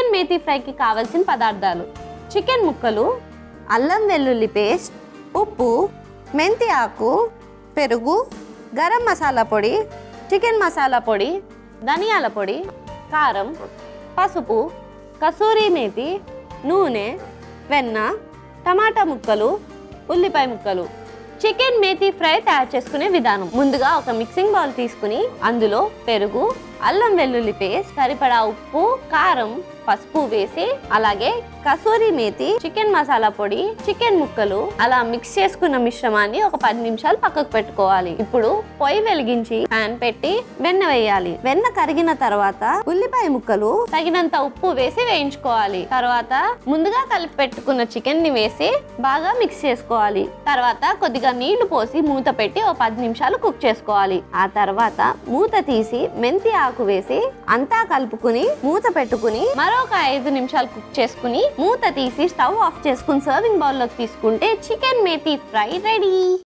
chicken methi ఫ్రైకి కావలసిన పదార్థాలు చికెన్ ముక్కలు అల్లం వెల్లుల్లి పేస్ట్ ఉప్పు మెంతి ఆకు పెరుగు గరం మసాలా పొడి చికెన్ మసాలా పొడి ధనియాల పొడి కారం పసుపు కసూరి మేతి నూనె వెన్న టమాటా ముక్కలు ఉల్లిపాయ ముక్కలు చికెన్ మేతి ఫ్రై తయారు చేసుకునే విధానం ముందుగా ఒక మిక్సింగ్ బౌల్ తీసుకుని అందులో పెరుగు అల్లం వెల్లుల్లి పేస్ట్ సరిపడా ఉప్పు కారం పసుపు వేసి అలాగే కసూరి మేతి చికెన్ మసాలా పొడి చికెన్ ముక్కలు అలా మిక్స్ చేసుకున్న మిశ్రమాన్ని ఒక పది నిమిషాలు పక్కకు పెట్టుకోవాలి ఇప్పుడు పొయ్యి వెలిగించి ప్యాన్ పెట్టి వెన్న వేయాలి వెన్న కరిగిన తర్వాత ఉల్లిపాయ ముక్కలు తగినంత ఉప్పు వేసి వేయించుకోవాలి తర్వాత ముందుగా కలిపి పెట్టుకున్న చికెన్ ని వేసి బాగా మిక్స్ చేసుకోవాలి తర్వాత కొద్దిగా నీళ్లు పోసి మూత పెట్టి ఒక పది నిమిషాలు కుక్ చేసుకోవాలి ఆ తర్వాత మూత తీసి మెంతి ఆకు వేసి అంతా కలుపుకుని మూత పెట్టుకుని మరొక ఐదు నిమిషాలు కుక్ చేసుకుని మూత తీసి స్టవ్ ఆఫ్ చేసుకుని సర్వింగ్ బౌల్లోకి తీసుకుంటే చికెన్ మేతి ఫ్రై రెడీ